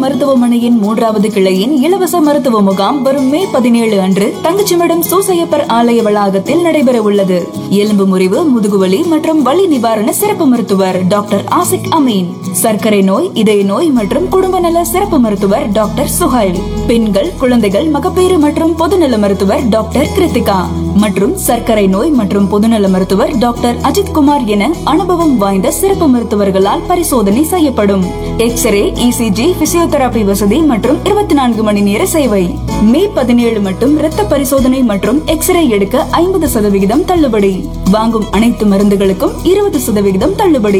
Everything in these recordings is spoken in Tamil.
மருத்துவமனையின் மூன்றாவது கிளையின் இலவச மருத்துவ முகாம் வரும் மே பதினேழு அன்று தங்கச்சிமடம் சூசையப்பர் ஆலய வளாகத்தில் நடைபெற உள்ளது எலும்பு முறிவு முதுகுவலி மற்றும் வலி நிவாரண சிறப்பு மருத்துவர் டாக்டர் ஆசிக் அமீன் சர்க்கரை நோய் இதய நோய் மற்றும் குடும்ப நல சிறப்பு மருத்துவர் டாக்டர் சுஹைல் பெண்கள் குழந்தைகள் மகப்பேறு மற்றும் பொதுநல மருத்துவர் டாக்டர் கிருத்திகா மற்றும் சர்க்கரை நோய் மற்றும் பொதுநல மருத்துவர் டாக்டர் அஜித் குமார் என அனுபவம் வாய்ந்த சிறப்பு மருத்துவர்களால் பரிசோதனை செய்யப்படும் எக்ஸ்ரே இசிஜி பிசியோதெரபி வசதி மற்றும் இருபத்தி நான்கு மணி நேர சேவை மே பதினேழு மட்டும் இரத்த பரிசோதனை மற்றும் எக்ஸ்ரே எடுக்க ஐம்பது சதவிகிதம் தள்ளுபடி வாங்கும் அனைத்து மருந்துகளுக்கும் இருபது சதவிகிதம் தள்ளுபடி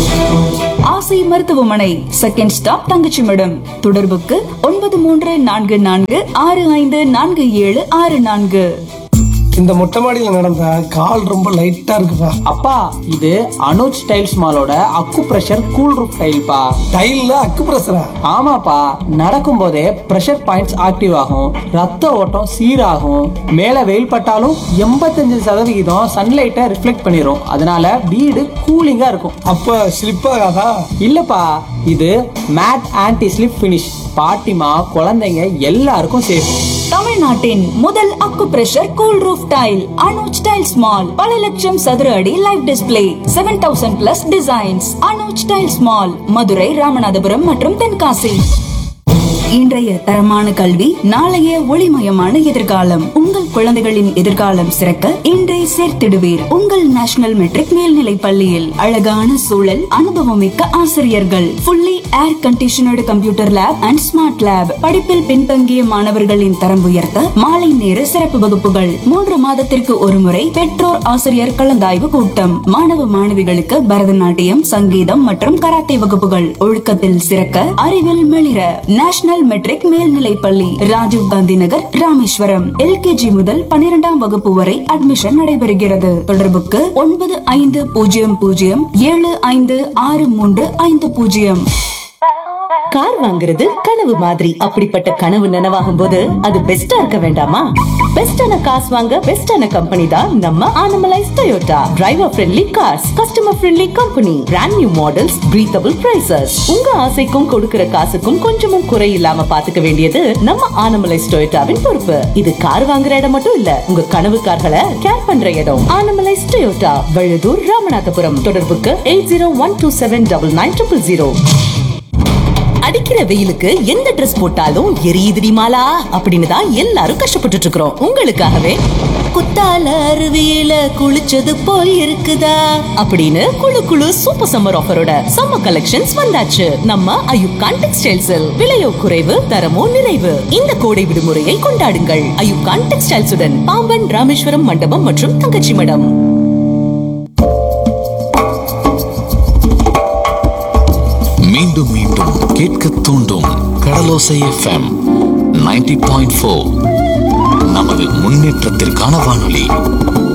ஆசை மருத்துவமனை செகண்ட் ஸ்டாப் தங்கச்சிமடம் தொடர்புக்கு ஒன்பது மூன்று நான்கு நான்கு ஆறு ஐந்து நான்கு ஏழு ஆறு நான்கு இந்த மொட்டை மாடியில நடந்த கால் ரொம்ப லைட்டா இருக்குப்பா அப்பா இது அனுஜ் டைல்ஸ் மாலோட அக்கு பிரஷர் கூல் ரூப் டைல்ப்பா டைல்ல அக்கு பிரசரா ஆமாப்பா நடக்கும் போதே பிரஷர் பாயிண்ட்ஸ் ஆக்டிவ் ஆகும் ரத்த ஓட்டம் சீராகும் மேல வெயில் பட்டாலும் எண்பத்தஞ்சு சதவிகிதம் சன்லைட்டை ரிஃப்ளெக்ட் பண்ணிரும் அதனால வீடு கூலிங்கா இருக்கும் அப்ப ஸ்லிப் ஆகாதா இல்லப்பா இது மேட் ஆன்டி ஸ்லிப் ஃபினிஷ் பாட்டிமா குழந்தைங்க எல்லாருக்கும் சேஃப் தமிழ்நாட்டின் முதல் acupressure cool roof tile Anuj tiles mall பல லட்சம் சதுர அடி live display seven thousand plus designs Anuj tiles mall Madurai Ramanathapuram மற்றும் தென்காசி இன்றைய தரமான கல்வி நாளைய ஒளிமயமான எதிர்காலம் உங்கள் குழந்தைகளின் எதிர்காலம் சிறக்க இன்றை சேர்த்திடுவீர் உங்கள் நேஷனல் மெட்ரிக் மேல்நிலை பள்ளியில் அழகான சூழல் அனுபவமிக்க ஆசிரியர்கள் fully air conditioned computer lab and smart lab படிப்பில் பின்தங்கிய மாணவர்களின் தரம் உயர்த்த மாலை நேர சிறப்பு வகுப்புகள் மூன்று மாதத்திற்கு ஒருமுறை பெற்றோர் ஆசிரியர் கலந்தாய்வு கூட்டம் மாணவ மாணவிகளுக்கு பரதநாட்டியம் சங்கீதம் மற்றும் கராத்தே வகுப்புகள் ஒழுக்கத்தில் சிறக்க அறிவில் மிளிர நேஷனல் மெட்ரிக் மேல்நிலை பள்ளி ராஜீவ் காந்தி நகர் ராமேஸ்வரம் எல்கேஜி முதல் பன்னிரெண்டாம் வகுப்பு வரை அட்மிஷன் நடைபெறுகிறது தொடர்புக்கு ஒன்பது ஐந்து பூஜ்ஜியம் பூஜ்ஜியம் ஏழு ஐந்து ஆறு மூன்று ஐந்து பூஜ்ஜியம் கார் வாங்குறது கனவு மாதிரி அப்படிப்பட்ட கனவு நனவாகும் போது அது பெஸ்டா இருக்க வேண்டாமா பெஸ்டான காசு வாங்க பெஸ்டான கம்பெனி தான் நம்ம Anamallais Toyota driver friendly cars customer friendly company brand new models breathable prices உங்க ஆசைக்கும் கொடுக்கிற காசுக்கும் கொஞ்சமும் குறை இல்லாம பாத்துக்க வேண்டியது நம்ம ஆனமலைஸ் டொயோட்டாவின் பொறுப்பு இது கார் வாங்குற இடம் மட்டும் இல்ல உங்க கனவு கார்களை கேர் பண்ற இடம் ஆனமலைஸ் டொயோட்டா வழுதூர் ராமநாதபுரம் தொடர்புக்கு eight zero one two seven double nine triple zero அடிக்கிற வெயிலுக்கு எந்த Dress போட்டாலும் எரியுதுடி மாலா அப்படின்னு தான் எல்லாரும் கஷ்டப்பட்டுட்டு இருக்கிறோம் உங்களுக்காகவே குத்தால அருவியில குளிச்சது போல் இருக்குதா அப்படின்னு குளு குளு சூப்பர் சம்மர் ஆஃபரோட சம்மர் கலெக்ஷன்ஸ் வந்தாச்சு நம்ம அயுப்கான் டெக்ஸ்டைல்ஸில் விலையோ குறைவு தரமோ நிறைவு இந்த கோடை விடுமுறையை கொண்டாடுங்கள் அயுப்கான் டெக்ஸ்டைல்ஸுடன் பாம்பன் ராமேஸ்வரம் மண்டபம் மற்றும் தங்கச்சி மடம் மீண்டும் மீண்டும் கேட்க தூண்டும் கடலோசை எஃப்எம் 90.4 பாயிண்ட் நமது முன்னேற்றத்திற்கான வானொலி